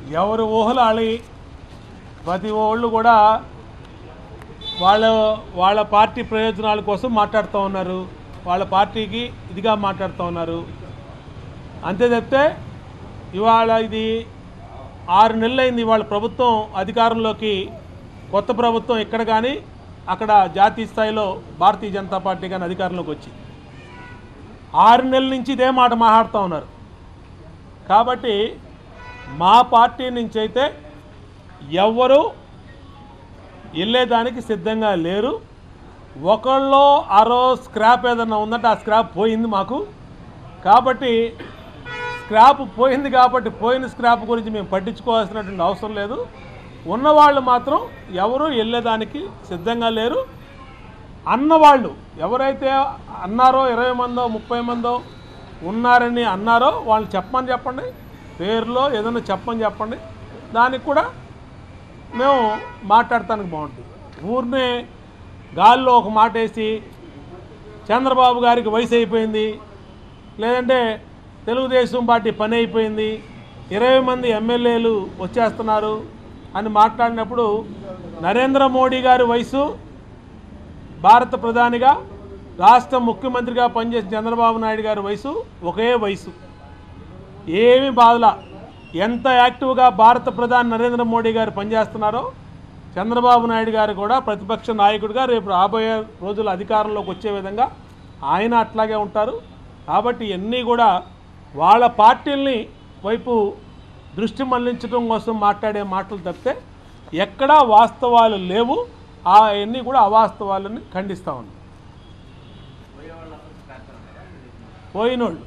ఎవరు ఊహలు ఆలి ప్రతి ఒళ్ళు కూడా వాళ్ళ వాళ్ళ పార్టీ ప్రయోజనాల కోసం మాట్లాడుతూ ఉన్నారు వాళ్ళ పార్టీకి ఇదిగా మాట్లాడుతూ ఉన్నారు అంతే తప్పితే ఇవాళ ఇది ఆరు నెలలైంది ఇవాళ ప్రభుత్వం అధికారంలోకి కొత్త ప్రభుత్వం ఇక్కడ కానీ అక్కడ జాతీయ స్థాయిలో భారతీయ జనతా పార్టీ కానీ అధికారంలోకి వచ్చి ఆరు నెలల నుంచి ఇదే మాట మాట్లాడుతూ ఉన్నారు కాబట్టి మా పార్టీ నుంచి అయితే ఎవ్వరూ వెళ్ళేదానికి సిద్ధంగా లేరు ఒకళ్ళో అరో స్క్రాప్ ఏదన్నా ఉందంటే ఆ స్క్రాప్ పోయింది మాకు కాబట్టి స్క్రాప్ పోయింది కాబట్టి పోయిన స్క్రాప్ గురించి మేము పట్టించుకోవాల్సినటువంటి అవసరం లేదు ఉన్నవాళ్ళు మాత్రం ఎవరు వెళ్ళేదానికి సిద్ధంగా లేరు అన్నవాళ్ళు ఎవరైతే అన్నారో ఇరవై మందో ముప్పై మందో ఉన్నారని అన్నారో వాళ్ళు చెప్పమని చెప్పండి పేరులో ఏదైనా చెప్పమని చెప్పండి దానికి కూడా మేము మాట్లాడటానికి బాగుంటుంది ఊరినే గాల్లో ఒక మాట వేసి చంద్రబాబు గారికి వయసు అయిపోయింది లేదంటే తెలుగుదేశం పార్టీ పని అయిపోయింది ఇరవై మంది ఎమ్మెల్యేలు వచ్చేస్తున్నారు అని మాట్లాడినప్పుడు నరేంద్ర మోడీ గారి వయసు భారత ప్రధానిగా రాష్ట్ర ముఖ్యమంత్రిగా పనిచేసిన చంద్రబాబు నాయుడు గారి వయసు ఒకే వయసు ఏమి బాధలా ఎంత యాక్టివ్గా భారత ప్రధాని నరేంద్ర మోడీ గారు పనిచేస్తున్నారో చంద్రబాబు నాయుడు గారు కూడా ప్రతిపక్ష నాయకుడిగా రేపు రాబోయే రోజుల అధికారంలోకి వచ్చే విధంగా ఆయన అట్లాగే ఉంటారు కాబట్టి ఇవన్నీ కూడా వాళ్ళ పార్టీల్ని వైపు దృష్టి మళ్లించడం కోసం మాట్లాడే మాటలు తప్పితే ఎక్కడా వాస్తవాలు లేవు అవన్నీ కూడా అవాస్తవాలని ఖండిస్తూ ఉన్నాం పోయినోళ్ళు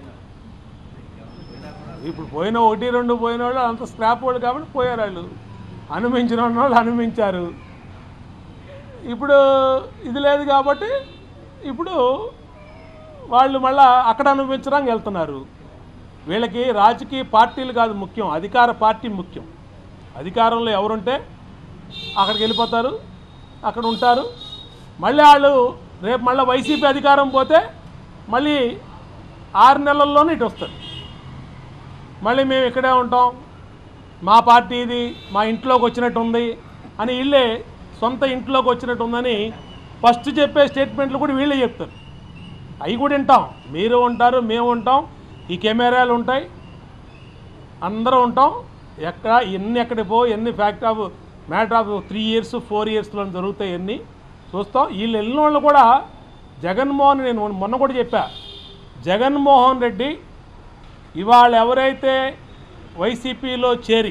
ఇప్పుడు పోయిన ఒకటి రెండు పోయిన వాళ్ళు అంత స్క్రాప్ వాళ్ళు కాబట్టి పోయారు వాళ్ళు అనుమించిన వాళ్ళు అనుమించారు ఇప్పుడు ఇది లేదు కాబట్టి ఇప్పుడు వాళ్ళు మళ్ళా అక్కడ అనుభవించడానికి వెళ్తున్నారు వీళ్ళకి రాజకీయ పార్టీలు కాదు ముఖ్యం అధికార పార్టీ ముఖ్యం అధికారంలో ఎవరుంటే అక్కడికి వెళ్ళిపోతారు అక్కడ ఉంటారు మళ్ళీ వాళ్ళు రేపు మళ్ళీ వైసీపీ అధికారం పోతే మళ్ళీ ఆరు నెలల్లోనే ఇటు వస్తారు మళ్ళీ మేము ఇక్కడే ఉంటాం మా పార్టీ ఇది మా ఇంట్లోకి వచ్చినట్టు ఉంది అని వీళ్ళే సొంత ఇంట్లోకి వచ్చినట్టు ఉందని ఫస్ట్ చెప్పే స్టేట్మెంట్లు కూడా వీళ్ళే చెప్తారు అవి కూడా వింటాం మీరు ఉంటారు మేము ఉంటాం ఈ కెమెరాలు ఉంటాయి అందరూ ఉంటాం ఎక్కడ ఎన్ని ఎక్కడికి పో ఎన్ని fact of matter of three years four ఇయర్స్లో జరుగుతాయి ఎన్ని చూస్తాం వీళ్ళు వెళ్ళిన వాళ్ళు కూడా జగన్మోహన్ నేను మొన్న కూడా చెప్పా జగన్మోహన్ రెడ్డి ఇవాళ ఎవరైతే వైసీపీలో చేరి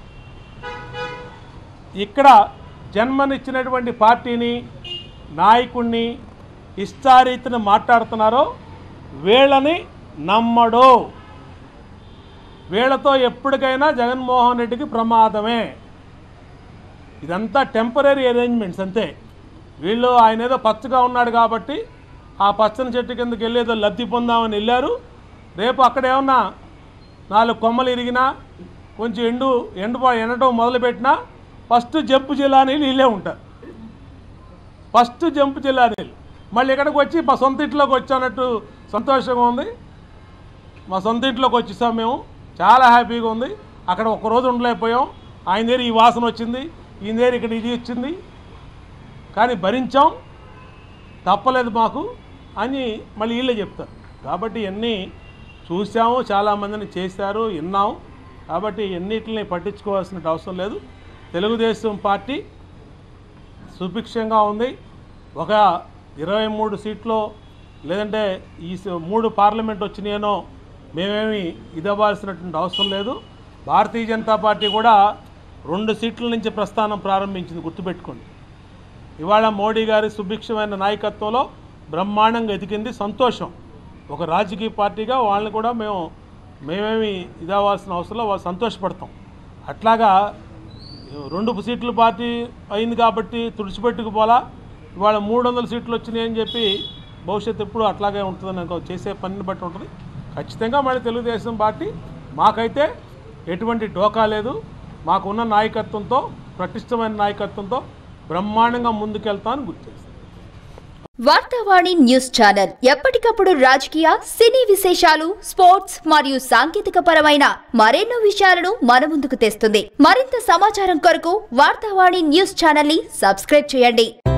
ఇక్కడ జన్మనిచ్చినటువంటి పార్టీని నాయకుడిని ఇష్టారీతిని మాట్లాడుతున్నారో వీళ్ళని నమ్మడు వీళ్ళతో ఎప్పటికైనా జగన్మోహన్ రెడ్డికి ప్రమాదమే ఇదంతా టెంపరీ అరేంజ్మెంట్స్ అంతే వీళ్ళు ఆయన ఏదో పచ్చగా ఉన్నాడు కాబట్టి ఆ పచ్చని చెట్టు కిందకి వెళ్ళి ఏదో లబ్ధి పొందామని వెళ్ళారు రేపు అక్కడ ఏమన్నా నాలుగు కొమ్మలు ఇరిగినా కొంచెం ఎండు ఎండు ఎండటం మొదలుపెట్టినా ఫస్ట్ జంపు జిల్లాని వీళ్ళే ఉంటారు ఫస్ట్ జంపు జిల్లాని మళ్ళీ ఇక్కడికి వచ్చి మా సొంత ఇంట్లోకి వచ్చానట్టు సంతోషంగా ఉంది మా సొంత ఇంట్లోకి వచ్చేసాం మేము చాలా హ్యాపీగా ఉంది అక్కడ ఒక రోజు ఉండలేకపోయాం ఆయన దగ్గర ఈ వాసన వచ్చింది ఈయన దగ్గర ఇక్కడ ఇది వచ్చింది కానీ భరించాం తప్పలేదు మాకు అని మళ్ళీ వీళ్ళే చెప్తారు కాబట్టి ఇవన్నీ చూసాము చాలామందిని చేశారు విన్నాము కాబట్టి ఎన్నిటిని పట్టించుకోవాల్సిన అవసరం లేదు తెలుగుదేశం పార్టీ సుభిక్షంగా ఉంది ఒక ఇరవై మూడు సీట్లో లేదంటే ఈ స- మూడు పార్లమెంట్ వచ్చినాయనో మేమేమి ఇదవ్వాల్సినటువంటి అవసరం లేదు భారతీయ జనతా పార్టీ కూడా రెండు సీట్ల నుంచి ప్రస్థానం ప్రారంభించింది గుర్తుపెట్టుకోండి ఇవాళ మోడీ గారి సుభిక్షమైన నాయకత్వంలో బ్రహ్మాండంగా ఎదిగింది సంతోషం ఒక రాజకీయ పార్టీగా వాళ్ళని కూడా మేము మేమేమి ఇదవ్వాల్సిన అవసరంలో వాళ్ళు సంతోషపడతాం అట్లాగా రెండు సీట్లు పార్టీ అయింది కాబట్టి తుడిచిపెట్టుకుపోలా ఇవాళ మూడు వందల సీట్లు వచ్చినాయి అని చెప్పి భవిష్యత్తు ఎప్పుడు అట్లాగే ఉంటుందని అనుకో చేసే పనిని బట్టి ఉంటుంది ఖచ్చితంగా మళ్ళీ తెలుగుదేశం పార్టీ మాకైతే ఎటువంటి డోకా లేదు మాకున్న నాయకత్వంతో పటిష్టమైన నాయకత్వంతో బ్రహ్మాండంగా ముందుకెళ్తామని గుర్తు చేస్తాం వార్తావాణి న్యూస్ ఛానల్ ఎప్పటికప్పుడు రాజకీయ సినీ విశేషాలు స్పోర్ట్స్ మరియు సాంకేతిక పరమైన మరెన్నో విషయాలను మన ముందుకు తెస్తుంది మరింత సమాచారం కొరకు వార్తావాణి న్యూస్ ఛానల్ ని సబ్స్క్రైబ్ చేయండి